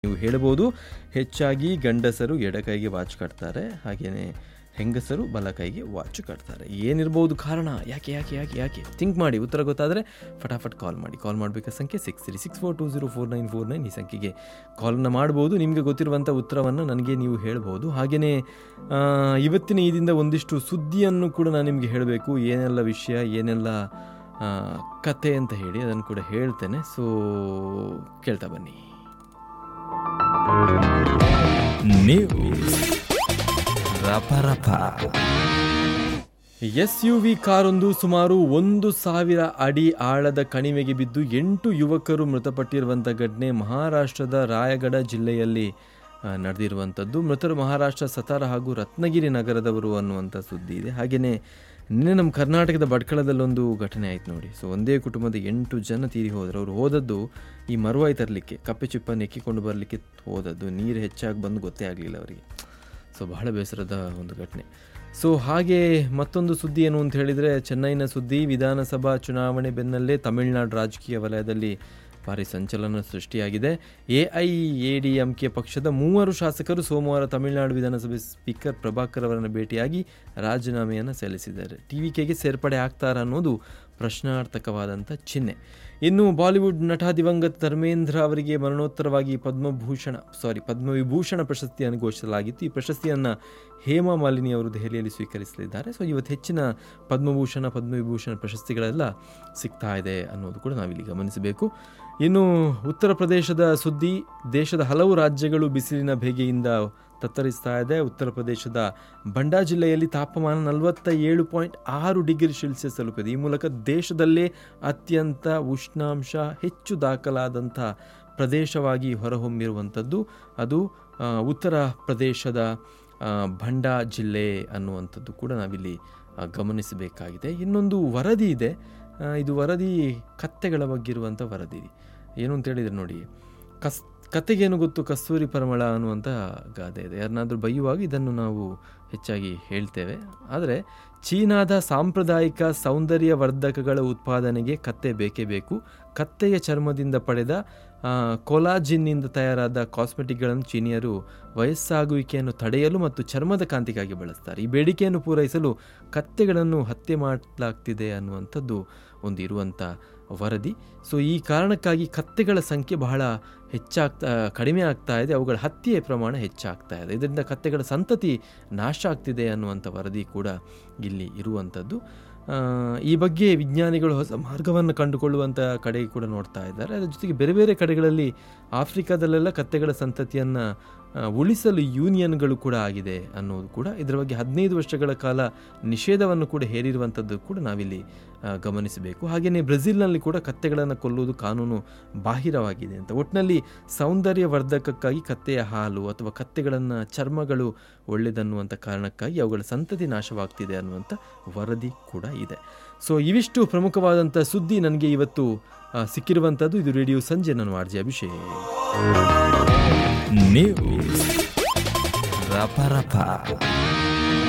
ನೀವು ಹೇಳ್ಬೋದು ಹೆಚ್ಚಾಗಿ ಗಂಡಸರು ಎಡಕೈಗೆ ವಾಚ್ ಕಟ್ತಾರೆ ಹಾಗೆಯೇ ಹೆಂಗಸರು ಬಲಕೈಗೆ ವಾಚ್ ಕಟ್ತಾರೆ ಏನಿರ್ಬೋದು ಕಾರಣ ಯಾಕೆ ಯಾಕೆ ಯಾಕೆ ಯಾಕೆ ಥಿಂಕ್ ಮಾಡಿ ಉತ್ತರ ಗೊತ್ತಾದರೆ ಫಟಾಫಟ್ ಕಾಲ್ ಮಾಡಿ ಕಾಲ್ ಮಾಡಬೇಕಾದ ಸಂಖ್ಯೆ six three six four two zero four nine four nine ಈ ಸಂಖ್ಯೆಗೆ ಕಾಲನ್ನು ಮಾಡ್ಬೋದು ನಿಮಗೆ ಗೊತ್ತಿರುವಂಥ ಉತ್ತರವನ್ನು ನನಗೆ ನೀವು ಹೇಳ್ಬೋದು ಹಾಗೆಯೇ ಆ, ಇವತ್ತಿನ ಇದರಿಂದ ಒಂದಿಷ್ಟು ಸುದ್ದಿಯನ್ನು ಕೂಡ ನಾನು ನಿಮಗೆ ಹೇಳಬೇಕು ಏನೆಲ್ಲ ವಿಷಯ ಏನೆಲ್ಲ ಆ, ಕತೆ ಅಂತ ಹೇಳಿ ಅದನ್ನು ಕೂಡ ಹೇಳ್ತೇನೆ ಸೊ ಕೇಳ್ತಾ ಬನ್ನಿ ನ್ಯೂಸ್ ರಪ ಎಸ್ ಯು ವಿ ಕಾರೊಂದು ಸುಮಾರು ಒಂದು ಸಾವಿರ ಅಡಿ ಆಳದ ಕಣಿವೆಗೆ ಬಿದ್ದು ಎಂಟು ಯುವಕರು ಮೃತಪಟ್ಟಿರುವಂಥ ಘಟನೆ ಮಹಾರಾಷ್ಟ್ರದ ರಾಯಗಢ ಜಿಲ್ಲೆಯಲ್ಲಿ ಆ, ನಡೆದಿರುವಂಥದ್ದು ಮೃತರು ಮಹಾರಾಷ್ಟ್ರ ಸತಾರ ಹಾಗೂ ರತ್ನಗಿರಿ ನಗರದವರು ಅನ್ನುವಂಥ ಸುದ್ದಿ ಇದೆ ಹಾಗೆಯೇ ನಿನ್ನೆ ನಮ್ಮ ಕರ್ನಾಟಕದ ಭಟ್ಕಳದಲ್ಲೊಂದು ಘಟನೆ ಆಯ್ತು ನೋಡಿ ಸೊ ಒಂದೇ ಕುಟುಂಬದ ಎಂಟು ಜನ ತೀರಿ ಹೋದರು ಅವರು ಹೋದದ್ದು ಈ ಮರುವಾಯಿ ತರಲಿಕ್ಕೆ ಕಪ್ಪೆ ಚಿಪ್ಪನ್ನು ಎಕ್ಕಿಕೊಂಡು ಬರಲಿಕ್ಕೆ ಹೋದದ್ದು ನೀರು ಹೆಚ್ಚಾಗಿ ಬಂದು ಗೊತ್ತೇ ಆಗಲಿಲ್ಲ ಅವರಿಗೆ ಸೊ ಬಹಳ ಬೇಸರದ ಒಂದು ಘಟನೆ ಸೊ ಹಾಗೆ ಮತ್ತೊಂದು ಸುದ್ದಿ ಏನು ಅಂತ ಹೇಳಿದರೆ ಚೆನ್ನೈನ ಸುದ್ದಿ ವಿಧಾನಸಭಾ ಚುನಾವಣೆ ಬೆನ್ನಲ್ಲೇ ತಮಿಳುನಾಡು ರಾಜಕೀಯ ವಲಯದಲ್ಲಿ ಭಾರಿ ಸಂಚಲನ ಸೃಷ್ಟಿಯಾಗಿದೆ A I A D M K ಪಕ್ಷದ ಮೂವರು ಶಾಸಕರು ಸೋಮವಾರ ತಮಿಳುನಾಡು ವಿಧಾನಸಭೆ ಸ್ಪೀಕರ್ ಪ್ರಭಾಕರ್ ಅವರನ್ನು ಭೇಟಿಯಾಗಿ ರಾಜೀನಾಮೆಯನ್ನು ಸಲ್ಲಿಸಿದ್ದಾರೆ ಟಿ ವಿ ಕೆಗೆ ಸೇರ್ಪಡೆ ಆಗ್ತಾರಾ ಅನ್ನೋದು ಪ್ರಶ್ನಾರ್ಥಕವಾದಂಥ ಚಿಹ್ನೆ ಇನ್ನು ಬಾಲಿವುಡ್ ನಟ ದಿವಂಗತ ಧರ್ಮೇಂದ್ರ ಅವರಿಗೆ ಮರಣೋತ್ತರವಾಗಿ ಪದ್ಮಭೂಷಣ ಸಾರಿ ಪದ್ಮವಿಭೂಷಣ ಪ್ರಶಸ್ತಿಯನ್ನು ಘೋಷಿಸಲಾಗಿತ್ತು ಈ ಪ್ರಶಸ್ತಿಯನ್ನು ಹೇಮಾ ಮಾಲಿನಿ ಅವರು ದೆಹಲಿಯಲ್ಲಿ ಸ್ವೀಕರಿಸಲಿದ್ದಾರೆ ಸೊ ಇವತ್ತು ಹೆಚ್ಚಿನ ಪದ್ಮಭೂಷಣ ಪದ್ಮವಿಭೂಷಣ ಪ್ರಶಸ್ತಿಗಳೆಲ್ಲ ಸಿಗ್ತಾ ಇದೆ ಅನ್ನೋದು ಕೂಡ ನಾವಿಲ್ಲಿ ಗಮನಿಸಬೇಕು ಇನ್ನು ಉತ್ತರ ಪ್ರದೇಶದ ಸುದ್ದಿ ದೇಶದ ಹಲವು ರಾಜ್ಯಗಳು ಬಿಸಿಲಿನ ಬೇಗೆಯಿಂದ ತತ್ತರಿಸ್ತಾ ಇದೆ ಉತ್ತರ ಪ್ರದೇಶದ ಬಂಡಾ ಜಿಲ್ಲೆಯಲ್ಲಿ ತಾಪಮಾನ ನಲವತ್ತ ಏಳು ಪಾಯಿಂಟ್ ಆರು ಡಿಗ್ರಿ ಸೆಲ್ಸಿಯಸ್ ತಲುಪಿದೆ ಈ ಮೂಲಕ ದೇಶದಲ್ಲೇ ಅತ್ಯಂತ ಉಷ್ಣಾಂಶ ಹೆಚ್ಚು ದಾಖಲಾದಂಥ ಪ್ರದೇಶವಾಗಿ ಹೊರಹೊಮ್ಮಿರುವಂಥದ್ದು ಅದು ಆ, ಉತ್ತರ ಪ್ರದೇಶದ ಆ, ಭಂಡಾ ಜಿಲ್ಲೆ ಅನ್ನುವಂಥದ್ದು ಕೂಡ ನಾವಿಲ್ಲಿ ಆ, ಗಮನಿಸಬೇಕಾಗಿದೆ ಇನ್ನೊಂದು ವರದಿ ಇದೆ ಆ, ಇದು ವರದಿ ಕತ್ತೆಗಳ ಬಗ್ಗೆ ಇರುವಂಥ ವರದಿ ಏನು ಅಂತ ಹೇಳಿದ್ರೆ ನೋಡಿ ಕಸ್ ಕತೆಗೇನು ಗೊತ್ತು ಕಸ್ತೂರಿ ಪರಿಮಳ ಅನ್ನುವಂಥ ಗಾದೆ ಇದೆ ಯಾರನ್ನಾದರೂ ಬೈಯುವಾಗ ಇದನ್ನು ನಾವು ಹೆಚ್ಚಾಗಿ ಹೇಳ್ತೇವೆ ಆದರೆ ಚೀನಾದ ಸಾಂಪ್ರದಾಯಿಕ ಸೌಂದರ್ಯವರ್ಧಕಗಳ ಉತ್ಪಾದನೆಗೆ ಕತ್ತೆ ಬೇಕೇ ಬೇಕು ಕತ್ತೆಯ ಚರ್ಮದಿಂದ ಪಡೆದ ಆ, ಕೊಲಾಜಿನ್ನಿಂದ ತಯಾರಾದ ಕಾಸ್ಮೆಟಿಕ್ಗಳನ್ನು ಚೀನಿಯರು ವಯಸ್ಸಾಗುವಿಕೆಯನ್ನು ತಡೆಯಲು ಮತ್ತು ಚರ್ಮದ ಕಾಂತಿಗಾಗಿ ಬಳಸ್ತಾರೆ ಈ ಬೇಡಿಕೆಯನ್ನು ಪೂರೈಸಲು ಕತ್ತೆಗಳನ್ನು ಹತ್ಯೆ ಮಾಡಲಾಗ್ತಿದೆ ಅನ್ನುವಂಥದ್ದು ಒಂದು ಇರುವಂಥ ವರದಿ ಸೊ ಈ ಕಾರಣಕ್ಕಾಗಿ ಕತ್ತೆಗಳ ಸಂಖ್ಯೆ ಬಹಳ ಹೆಚ್ಚಾಗ್ತಾ ಕಡಿಮೆ ಆಗ್ತಾ ಇದೆ ಅವುಗಳ ಹತ್ಯೆ ಪ್ರಮಾಣ ಹೆಚ್ಚಾಗ್ತಾ ಇದೆ ಇದರಿಂದ ಕತ್ತೆಗಳ ಸಂತತಿ ನಾಶ ಆಗ್ತಿದೆ ಅನ್ನುವಂಥ ವರದಿ ಕೂಡ ಇಲ್ಲಿ ಇರುವಂಥದ್ದು ಆ, ಈ ಬಗ್ಗೆ ವಿಜ್ಞಾನಿಗಳು ಹೊಸ ಮಾರ್ಗವನ್ನು ಕಂಡುಕೊಳ್ಳುವಂಥ ಕಡೆಗೆ ಕೂಡ ನೋಡ್ತಾ ಇದ್ದಾರೆ ಅದರ ಜೊತೆಗೆ ಬೇರೆ ಬೇರೆ ಕಡೆಗಳಲ್ಲಿ ಆಫ್ರಿಕಾದಲ್ಲೆಲ್ಲ ಕತ್ತೆಗಳ ಸಂತತಿಯನ್ನು ಆ, ಉಳಿಸಲು ಯೂನಿಯನ್ಗಳು ಕೂಡ ಆಗಿದೆ ಅನ್ನೋದು ಕೂಡ ಇದರ ಬಗ್ಗೆ ಹದಿನೈದು ವರ್ಷಗಳ ಕಾಲ ನಿಷೇಧವನ್ನು ಕೂಡ ಹೇರಿರುವಂಥದ್ದು ಕೂಡ ನಾವಿಲ್ಲಿ ಆ, ಗಮನಿಸಬೇಕು ಹಾಗೆಯೇ ಬ್ರೆಜಿಲ್ನಲ್ಲಿ ಕೂಡ ಕತ್ತೆಗಳನ್ನು ಕೊಲ್ಲುವುದು ಕಾನೂನು ಬಾಹಿರವಾಗಿದೆ ಅಂತ ಒಟ್ಟಿನಲ್ಲಿ ಸೌಂದರ್ಯವರ್ಧಕಕ್ಕಾಗಿ ಕತ್ತೆಯ ಹಾಲು ಅಥವಾ ಕತ್ತೆಗಳನ್ನು ಚರ್ಮಗಳು ಒಳ್ಳೆಯದನ್ನುವಂಥ ಕಾರಣಕ್ಕಾಗಿ ಅವುಗಳ ಸಂತತಿ ನಾಶವಾಗ್ತಿದೆ ಅನ್ನುವಂಥ ವರದಿ ಕೂಡ ಇದೆ ಸೊ ಇವಿಷ್ಟು ಪ್ರಮುಖವಾದಂಥ ಸುದ್ದಿ ನನಗೆ ಇವತ್ತು ಆ, ಸಿಕ್ಕಿರುವಂಥದ್ದು ಇದು ರೇಡಿಯೋ ಸಂಜೆ ನಾನು ಆರ್ಜಿ ಅಭಿಷೇಕ್ ನ್ಯೂಸ್ ರಪ